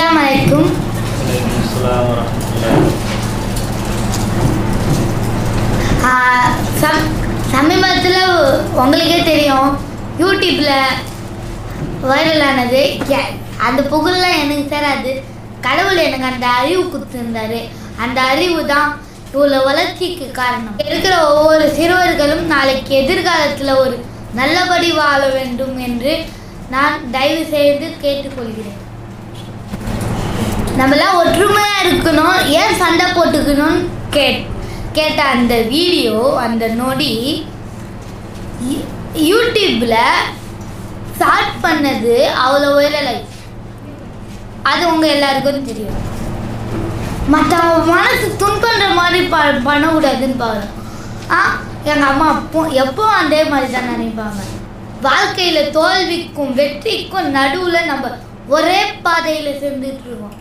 அஸ்ஸலாமு அலைக்கும் வலைக்கும் அஸ்ஸலாம் வரஹ்மத்துல்லாஹி ஆஹ் சம் சமீபத்தில் உங்களுக்கே தெரியும் யூடியூப்பில் வைரலானது ஏ- அந்த புகழ்லாம் எனக்கு தராது கடவுள் எனக்கு அந்த அறிவு கொடுத்துருந்தாரு அந்த அறிவு தான் இவ்வளோ வளர்ச்சிக்கு காரணம் இருக்கிற ஒவ்வொரு சிறுவர்களும் நாளைக்கு எதிர்காலத்தில் ஒரு நல்லபடி வாழ வேண்டும் என்று நான் தயவு செய்து கேட்டுக்கொள்கிறேன் நம்மளாம் ஒற்றுமையாக இருக்கணும் ஏன் சண்டை போட்டுக்கணும்னு கேட் கேட்ட அந்த வீடியோ அந்த நொடி யூ- யூடியூப்ல ஸ்டார்ட் பண்ணது அவ்வளோ வைரல் ஆயிடுச்சு அது உங்க எல்லாருக்கும் தெரியும் மற்ற மனசு துன்பன்ற மாதிரி ப பண்ணக்கூடாதுன்னு பாருங்க ஆ எங்கள் அம்மா அப்போ எப்போ அதே மாதிரி தான் நினைப்பாங்க வாழ்க்கையில் தோல்விக்கும் வெற்றிக்கும் நடுவில் நம்ம ஒரே பாதையில் செஞ்சுட்டு இருக்கோம்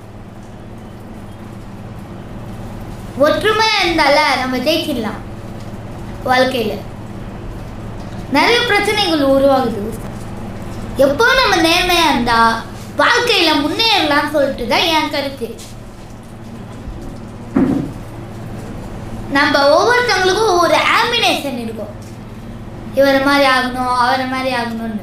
ஒற்றுமையாக இருந்தால நம்ம ஜெயிச்சிடலாம் வாழ்க்கையில் நிறைய பிரச்சனைகள் உருவாகுது எப்போ நம்ம நேர்மையாக இருந்தா வாழ்க்கையில் முன்னேறலாம்னு சொல்லிட்டு தான் என் கருத்து நம்ம ஒவ்வொருத்தவங்களுக்கும் ஒவ்வொரு ஆம்பினேஷன் இருக்கும் இவரை மாதிரி ஆகணும் அவரை மாதிரி ஆகணும்னு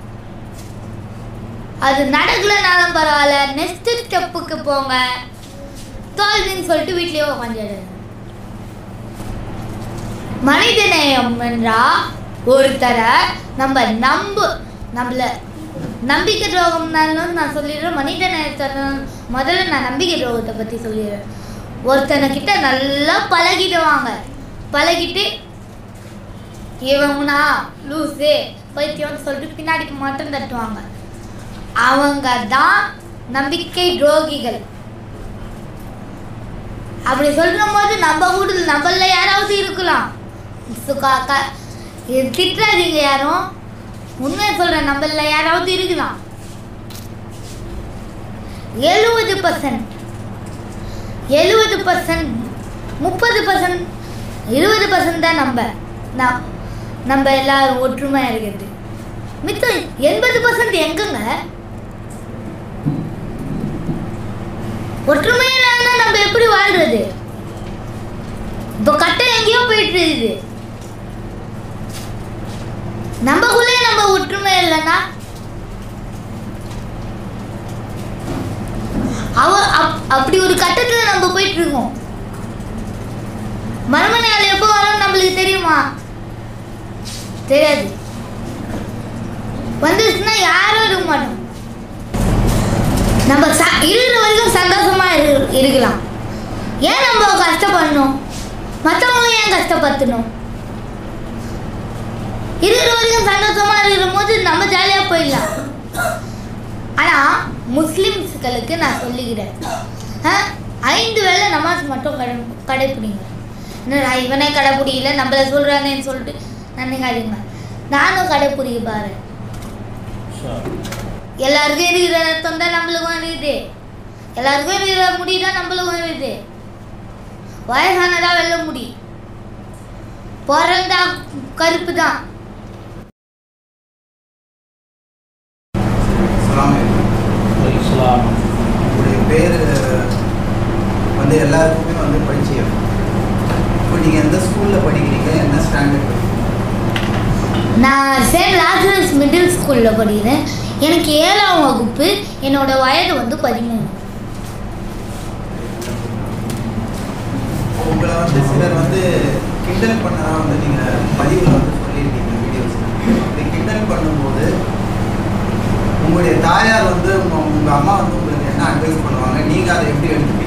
அது நடக்கலனாலும் பரவாயில்ல நெக்ஸ்ட் ஸ்டெப்புக்கு போங்க தோல்வின்னு சொல்லிட்டு வீட்லயே உட்காந்துடுங்க மனிதநேயம் என்றா ஒருத்தரை நம்ம நம்பு நம்மள நம்பிக்கை துரோகம்னாலும் நான் சொல்லிடுறேன் மனித நேயத்தை முதல்ல நான் நம்பிக்கை துரோகத்தை பற்றி சொல்லிடுறேன் ஒருத்தனை கிட்ட நல்லா பழகிடுவாங்க பழகிட்டு இவங்கனா லூஸு பைத்தியம்னு சொல்லிட்டு பின்னாடிக்கு மட்டும் தட்டுவாங்க அவங்க தான் நம்பிக்கை துரோகிகள் அப்படி சொல்லும் போது நம்ம கூட நம்மள யாராவது இருக்கலாம் சு- க- க- இது திட்டாதீங்க யாரும் உண்மையை சொல்கிறேன் நம்மள யாராவது இருக்கலாம் எழுபது பர்சன்ட் எழுபது பர்சன்ட் முப்பது பர்சன்ட் இருபது பர்சன்ட் தான் நம்ம நம் நம்ம எல்லாரும் ஒற்றுமையாக இருக்கிறது மித்தம் எண்பது பர்சன்ட் எங்கங்க ஒற்றுமையா இல்லாம நம்ம எப்படி வாழ்றது இப்போ கட்டை எங்கேயோ போயிட்டு இருக்குது நம்மக்குள்ளே நம்ம ஒற்றுமை இல்லைன்னா அவ அப் அப்படி ஒரு கட்டத்தில் நம்ம போயிட்டு இருக்கோம் மறுமணி நாள் எப்போ வரும் நம்மளுக்கு தெரியுமா தெரியாது வந்துச்சுன்னா யாரும் இருக்க மாட்டோம் நம்ம ச இருக்கிற வரைக்கும் சந்தோஷமா இரு இருக்கலாம் ஏன் நம்ம கஷ்டப்படணும் மற்றவங்க ஏன் கஷ்டப்படுத்தணும் இருக்கிற வரைக்கும் சந்தோஷமா இருக்கிற போது நம்ம ஜாலியாக போயிடலாம் ஆனால் முஸ்லிம்ஸ்களுக்கு நான் சொல்லிக்கிறேன் ஆ, ஐந்து வேளை நமாஸ் மட்டும் கடை கடைப்பிடிங்க என்னடா இவனே கடைப்பிடிக்கல நம்மள சொல்கிறானேன்னு சொல்லிட்டு நினைக்காதீங்க நானும் கடைப்பிடிக்க பாரு எல்லாருக்கும் இருக்கிற ரத்தம் தான் நம்மளுக்கும் இருக்குது எல்லாருக்கும் இருக்கிற முடி தான் நம்மளுக்கும் இருக்குது வயசானதா வெள்ள முடி பிறந்தா கருப்பு தான் அஸ்ஸலாமு அலைக்கும். இஸ்லாம் உங்களுடைய பேர் வந்து எல்லாருக்குமே வந்து பரிச்சயம் இப்போ நீங்கள் எந்த ஸ்கூலில் படிக்கிறீங்க என்ன ஸ்டாண்டர்ட் படிக்கிறீங்க நான் சென்ட் லாசரஸ் மிடில் ஸ்கூலில் படிக்கிறேன் எனக்கு ஏழாம் வகுப்பு என்னோட வயது வந்து பதிமூணு உங்களை வந்து சிலர் வந்து கிண்டல் பண்ணதா வந்து நீங்கள் பதிவில் வந்து சொல்லியிருக்கீங்க வீடியோஸ் இப்படி கிண்டல் பண்ணும்போது உங்களுடைய தாயார் வந்து உங்கள் உங்கள் அம்மா வந்து உங்களுக்கு என்ன அட்வைஸ் பண்ணுவாங்க நீங்கள் அதை எப்படி எடுத்துப்பீங்க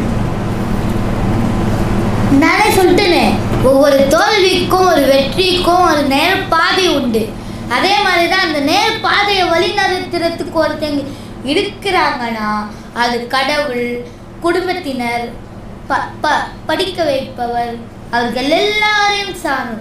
நானே சொல்லிட்டேனே ஒவ்வொரு தோல்விக்கும் ஒரு வெற்றிக்கும் ஒரு நேர் பாதை உண்டு அதே மாதிரி தான் அந்த நேர் பாதையை வழிநடத்துறதுக்கு ஒருத்தங்க இருக்கிறாங்கன்னா அது கடவுள் குடும்பத்தினர் ப ப படிக்க வைப்பவர் அவர்கள் எல்லாரையும் சாரும்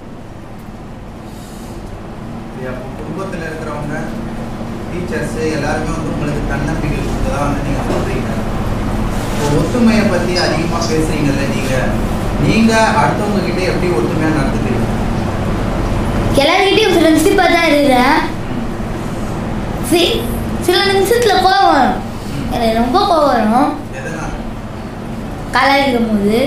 அப்போ குடும்பத்தில் இருக்கிறவங்க டீச்சர்ஸு எல்லாருமே வந்து உங்களுக்கு தன்னம்பிக்கை கொடுத்ததா வந்து நீங்கள் சொல்கிறீங்க இப்போ ஒத்துமையை பற்றி அதிகமாக பேசுகிறீங்கல்ல நீங்கள் நீங்கள் அடுத்தவங்க கிட்ட எப்படி ஒத்துமையாக நடந்துக்கிறீங்க எல்லார்கிட்டையும் ஃப்ரெண்ட்ஷிப்பாக தான் இருக்கிறேன் சி சில நிமிஷத்தில் கோவம் வரும் ம். எனக்கு ரொம்ப கோவம் வரும் எதனால் கலாய்க்கும் போது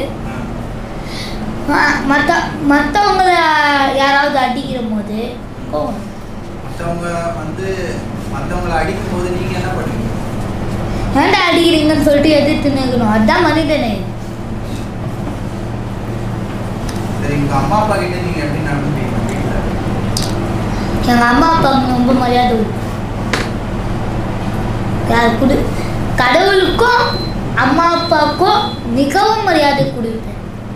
மற்ற மற்றவங்கள யாராவது அடிக்கிற போது கோவம் வரும். மற்றவங்க வந்து மற்றவங்களை அடிக்கும் போது நீங்கள் என்ன பண்ணுவீங்க ஏன்டா அடிக்கிறீங்கன்னு சொல்லிட்டு எதிர்த்து நிற்கணும் அதுதான் மனிதனே சரி உங்கள் அம்மா அப்பா கிட்ட நீங்கள் எப்படி நடந்துப்பீங்க வீட்டில் எங்கள் அம்மா அப்பாவுக்கு ரொம்ப மரியாதை கொடுப்பேன். யார் கொடு கடவுளுக்கும் அம்மா அப்பாவுக்கும் மிகவும் மரியாதை கொடுப்பேன்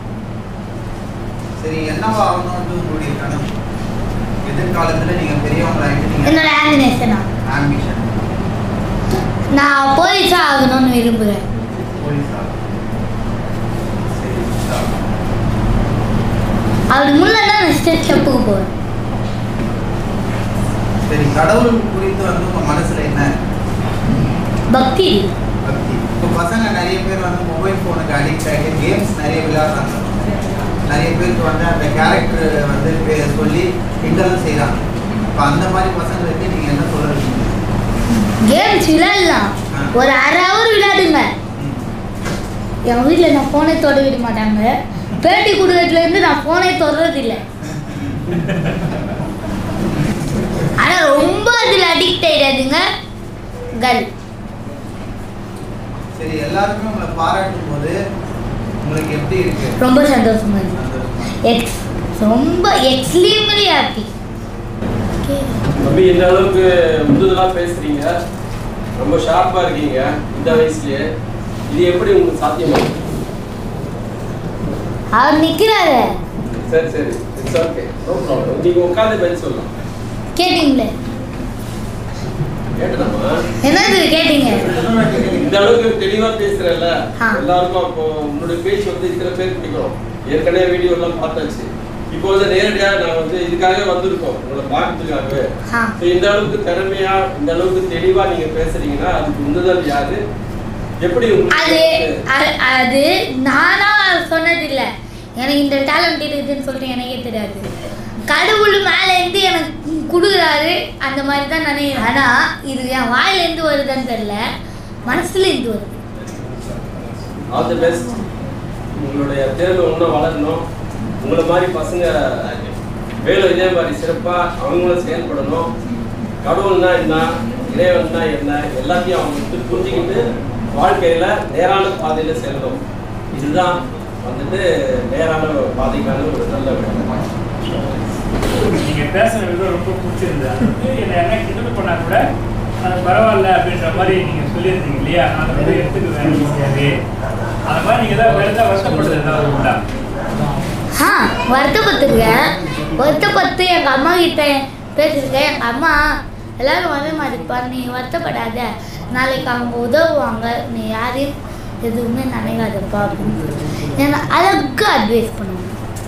சரி என்னவா ஆகணும்னு உங்களுடைய கனவு எதிர்காலத்தில் நீங்கள் பெரியவங்களாகிட்டு நீங்கள் என்னோட ஆம்பினேஷனா ஆம்பிஷன் நான் போலீஸா ஆகணும்னு விரும்புகிறேன் போலீஸா சரி stop. அப்படி முன்னதான் நான் ஸ்டெப் ஸ்டெப்புக்கு போவேன் சரி கடவுள் குறித்து வந்து உங்கள் மனசில் என்ன பக்தி பக்தி இப்போ பசங்க நிறைய பேர் வந்து மொபைல் ஃபோனுக்கு அடிக்ட் ஆகிட்டு கேம்ஸ் நிறைய விளையாடுறாங்க நிறைய பேருக்கு வந்து அந்த கேரக்டர் வந்து பே- சொல்லி கிண்டலும் செய்கிறாங்க இப்போ அந்த மாதிரி பசங்களுக்கு நீங்கள் என்ன சொல்கிறீங்க கேம்ஸ் விளையாடலாம் ஒரு அரை ஹவர் விளையாடுங்க எங்கள் வீட்டில் நான் ஃபோனை தொட விட மாட்டாங்க பேட்டி கொடுக்கறதுலேருந்து நான் ஃபோனை தொடர்றதில்லை ஆனால் ரொம்ப அதில் அடிக்ட் ஆகிடாதுங்க கல் சரி எல்லாருமே உங்களை பாராட்டும் போது உங்களுக்கு எப்படி இருக்கு ரொம்ப சந்தோஷமா இருக்கு சந்தோஷமா? எக்ஸ் ரொம்ப எக்ஸ்ட்ரீம்லி ஹாப்பி தம்பி இந்த அளவுக்கு முதுதலா பேசுறீங்க ரொம்ப ஷார்ப்பா இருக்கீங்க இந்த வயசுலயே இது எப்படி உங்களுக்கு சாத்தியமா அவர் நிற்கிறாரு சரி சரி இட்ஸ் ஓகே நோ ப்ராப்ளம் நீங்க உட்காந்து பதில் சொல்லலாம் கேட்டிங்களே கேட்டதாமா என்னது கேட்டீங்க இந்த அளவுக்கு தெளிவா பேசுறல்ல ஆ. எல்லாருக்கும் அப்போ உன்னுடைய பேச்சு வந்து இத்தனை பேர் பிடிக்கும் ஏற்கனவே வீடியோ எல்லாம் பார்த்தாச்சு இப்போ வந்து நேரடியா நான் வந்து இதுக்காக வந்திருக்கோம் உங்களை பார்க்கறதுக்காகவே ஆ So, இந்த அளவுக்கு திறமையா இந்த அளவுக்கு தெளிவா நீங்க பேசுறீங்கன்னா அதுக்கு உந்துதல் யாரு எப்படி அது உங்களுக்கு அ- அது நானா சொன்னதில்லை எனக்கு இந்த டேலண்ட் இருக்குதுன்னு சொல்லிட்டு எனக்கே தெரியாது கடவுள் மேலேருந்து எனக்கு கொடுக்குறாரு அந்த மாதிரி தான் நினைக்கிறேன் ஆனால் இது என் வாயிலேருந்து வருதுன்னு தெரியல மனசுலேருந்து வருது ஆல் தி பெஸ்ட் உங்களுடைய தேர்வு இன்னும் வளரணும் உங்களை மாதிரி பசங்க மேலும் இதே மாதிரி சிறப்பாக அவங்களும் செயல்படணும் கடவுள்னா என்ன இறைவன்னா என்ன எல்லாத்தையும் அவங்க வந்து புரிஞ்சுக்கிட்டு வாழ்க்கையில நேரான பாதையில செல்லணும் இதுதான் வந்துட்டு நேரான பாதைக்கான ஒரு நல்ல வழி. நீங்க பேசுற விதம் ரொம்ப பிடிச்சிருந்தது அது வந்து என்னை என்ன கிண்டல் பண்ணா கூட அது பரவாயில்ல அப்படின்ற மாதிரி நீங்க சொல்லியிருந்தீங்க இல்லையா நான் அதை வந்து எடுத்துக்குவேன் ஈஸியாவே அந்த மாதிரி நீங்க ஏதாவது வேற ஏதாவது வருத்தப்படுறது ஏதாவது உண்டா ஆ வருத்தப்பட்டிருக்கேன் வருத்தப்பட்டு எங்கள் அம்மா கிட்ட பேசியிருக்கேன் எங்கள் அம்மா எல்லாரும் வர மாதிரிப்பா நீ வருத்தப்படாத நாளைக்கு அவங்க உதவுவாங்க நீ யாரையும் எதுவுமே நினைக்காதப்பா அப்படின்னு சொல்லி என்னை அழகாக அட்வைஸ் பண்ணுவாங்க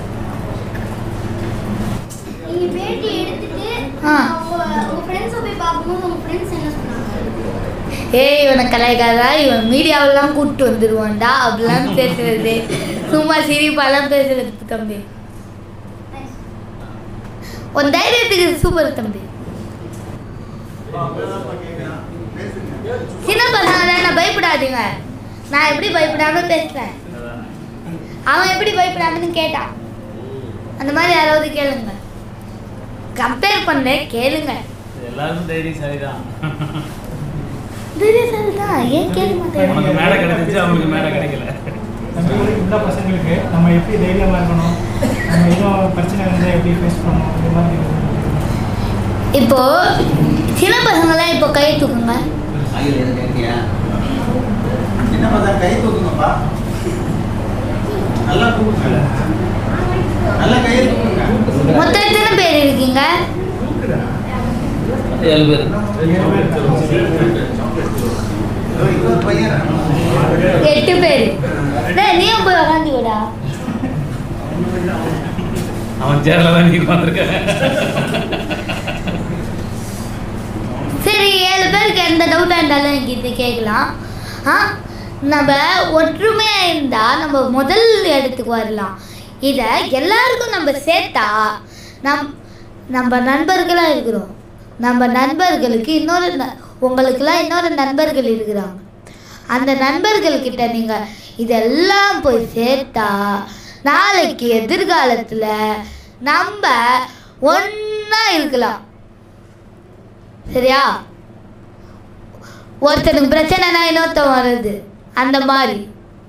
நீங்க பேட்டி எடுத்துட்டு ஆ. உங்க உங்க ஃப்ரெண்ட்ஸை போய் பார்க்கும்போது உங்க ஃப்ரெண்ட்ஸ் என்ன சொன்னாங்க ஏய் இவனை கலாய்க்காதா இவன் மீடியாவெல்லாம் கூப்பிட்டு வந்துடுவான்டா அப்படிலாம் பேசுறது சும்மா சிரிப்பாலாம் பேசுறது தம்பி உன் தைரியத்துக்கு சூப்பர் தம்பி சின்ன பசங்க தானே பயப்படாதீங்க நான் எப்படி பயப்படாம பேசுறேன் அவன் எப்படி பயப்படாமன்னு கேட்டான் அந்த மாதிரி யாராவது கேளுங்க கம்பேர் பண்ண கேளுங்க எல்லாரும் தைரியசாலி தான் தைரியசாலி தான் ஏன் கேட்க மாட்டேன் உனக்கு மேடை கிடைச்சிச்சு அவங்களுக்கு மேடை கிடைக்கல உள்ள பசங்களுக்கு நம்ம எப்படி தைரியமாக இருக்கணும் நம்ம இன்னும் பிரச்சனை இருந்தால் எப்படி ஃபேஸ் பண்ணணும் இந்த மாதிரி இப்போ சின்ன பசங்களாம் இப்போ கை தூக்குங்க ஆகியோட கேட்டியா என்ன பார்த்தா கை தூக்குங்கப்பா நல்லா தூக்குங்க நல்லா கையை தூக்குங்க மொத்தம் எத்தனை பேர் இருக்கீங்க ஏழு பேர் இதோ இது ஒரு பையன் எட்டு பேர் டேய், நீயும் போய் உக்காந்துக்கூடா அவன் சேர்ல தான் நீ உட்காந்துருக்க சரி ஏழு பேருக்கு எந்த டவுட்டாக இருந்தாலும் எனக்கு இது கேட்கலாம் ஆ நம்ம ஒற்றுமையாக இருந்தால் நம்ம முதல் இடத்துக்கு வரலாம் இதை எல்லாருக்கும் நம்ம சேர்த்தா நம் நம்ம நண்பர்களாக இருக்கிறோம் நம்ம நண்பர்களுக்கு இன்னொரு ந- உங்களுக்கெல்லாம் இன்னொரு நண்பர்கள் இருக்கிறாங்க அந்த நண்பர்கள்கிட்ட நீங்கள் இதெல்லாம் போய் சேர்த்தா நாளைக்கு எதிர்காலத்தில் நம்ம ஒன்றா இருக்கலாம் சரியா ஒருத்தனுக்கு பிரச்சனைனா இன்னொருத்தன் வருது அந்த மாதிரி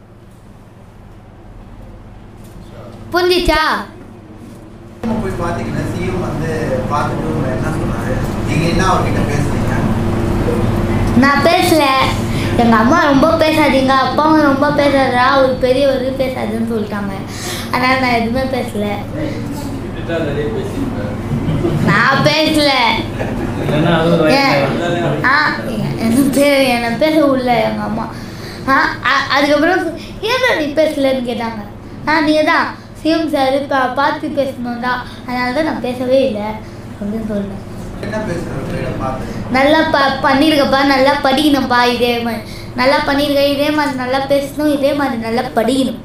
புரிஞ்சிச்சா நம்ம போய் பார்த்தீங்கன்னா சிஎம் வந்து பார்த்துட்டு உங்களை என்ன சொன்னாரு நீங்க என்ன அவர்கிட்ட பேசுறீங்க நான் பேசல எங்கள் அம்மா ரொம்ப பேசாதீங்க அப்பாவும் ரொம்ப பேசாதா ஒரு பெரியவர் பேசாதுன்னு சொல்லிட்டாங்க அதனால் நான் எதுவுமே பேசல இப்படித்தான் நிறைய பேசியிருப்பேன் நான் பேசல இல்லைன்னா அது ஒரு ஏன்? வயசு ஆ எனக்கு பேர் என்னை பேச விடல எங்கள் அம்மா ஆ அ- அதுக்கப்புறம் ஏதோ நீ பேசலன்னு கேட்டாங்க ஆ நீங்கள் தான் சிஎம் சார் பா பார்த்து பேசணும்டா அதனால தான் நான் பேசவே இல்லை அப்படின்னு சொல்லிட்டேன் என்ன பேசுறவர்கிட்ட பார்த்து நல்லா ப பண்ணியிருக்கப்பா நல்லா படிக்கணும்ப்பா இதே மாதிரி நல்லா பண்ணியிருக்க இதே மாதிரி நல்லா பேசணும் இதே மாதிரி நல்லா படிக்கணும்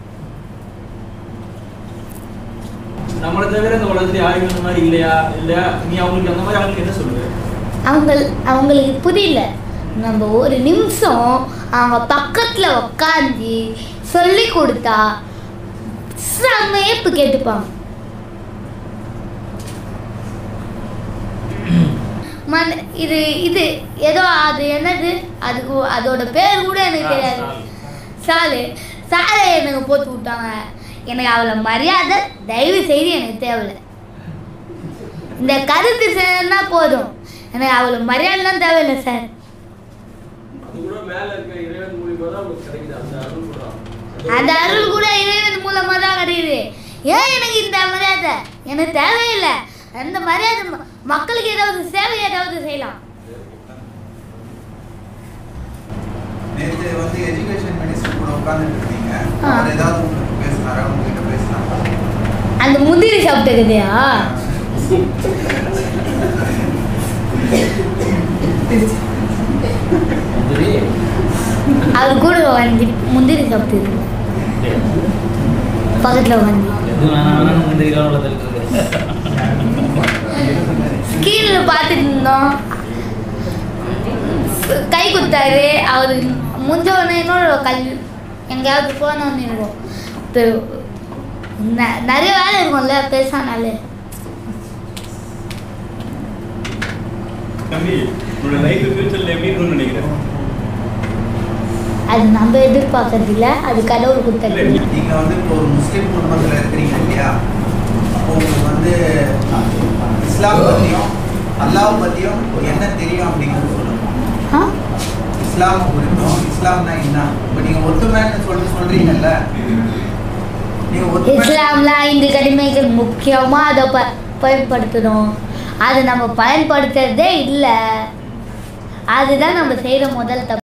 நம்மளை தவிர இந்த உலகத்துல யாருக்கும் இந்த மாதிரி இல்லையா இல்லையா நீ அவங்களுக்கு அந்த மாதிரி அவங்களுக்கு என்ன சொல்லுவ அவங்க அவங்களுக்கு புரியல நம்ம ஒரு நிமிஷம் அவங்க பக்கத்தில் உக்காந்து சொல்லி கொடுத்தா செம்மையே இப்போ கேட்டுப்பாங்க மன் இது இது ஏதோ அது என்னது அதுக்கு அதோட பேர் கூட எனக்கு தெரியாது சாலு சாலை எனக்கு போட்டு விட்டாங்க எனக்கு அவளை மரியாதை தயவு செய்து எனக்கு தேவையில்லை இந்த கருத்து சேர்ந்தா போதும் எனக்கு அவளை மரியாதைலாம் தேவையில்லை சார் அது கூட மேல இருக்க இறைவன் மூலியமா தான் உங்களுக்கு கிடைக்குது அந்த அருள் கூட அந்த அருள் கூட இறைவன் மூலமாக தான் கிடைக்குது ஏன் எனக்கு இந்த மரியாதை எனக்கு தேவையில்லை அந்த மரியாதை ம- மக்களுக்கு ஏதாவது சேவை ஏதாவது செய்யலாம் நேற்று வந்து எஜுகேஷன் மினிஸ்டர் கூட உட்கார்ந்துட்டு இருக்கீங்க ஆ. அவர் ஏதாவது உங்களுக்கு பேசினாரா உங்ககிட்ட பேசினாரா அந்த முந்திரி சாப்பிட்டுக்குதையா முந்திரி அது கூட வந்து முந்திரி சாப்பிட்டு பக்கத்தில் வந்து எது வேணா வேணாம் முந்திரிலாம் வளர்த்துருக்கு ஸ்கீனில் பார்த்துட்டு இருந்தோம் கை கொடுத்தாரு அவர் முடிஞ்ச உடனே இன்னொரு கல் எங்கேயாவது போனோன்னு இருக்கும் இப்போ ந- நிறைய வேலை இருக்கும்ல பேசானாலே தம்பி உன்னோட லைஃப் ஃபியூச்சர்ல எப்படி இருக்கும்னு நினைக்கிறேன் அது நம்ம எதிர்பார்க்கறது இல்ல அது கடவுள் கொடுத்தது நீங்க வந்து இப்போ ஒரு முஸ்லீம் குடும்பத்துல இருக்கிறீங்க இல்லையா அப்போ உங்களுக்கு வந்து இஸ்லாம் பத்தியும் அல்லாஹ் பத்தியும் என்ன தெரியும் அப்படிங்கிறது சொல்லுங்க ஆ இஸ்லாம் குறித்தும் இஸ்லாம்னா என்ன இப்போ நீங்க ஒத்துமைன்னு சொல்லி சொல்றீங்கல்ல நீங்க ஒத்துமை இஸ்லாம்ல ஐந்து கடமைகள் முக்கியமாக அதை ப பயன்படுத்தணும் அதை நம்ம பயன்படுத்துறதே இல்லை அதுதான் நம்ம செய்கிற முதல் தப்பு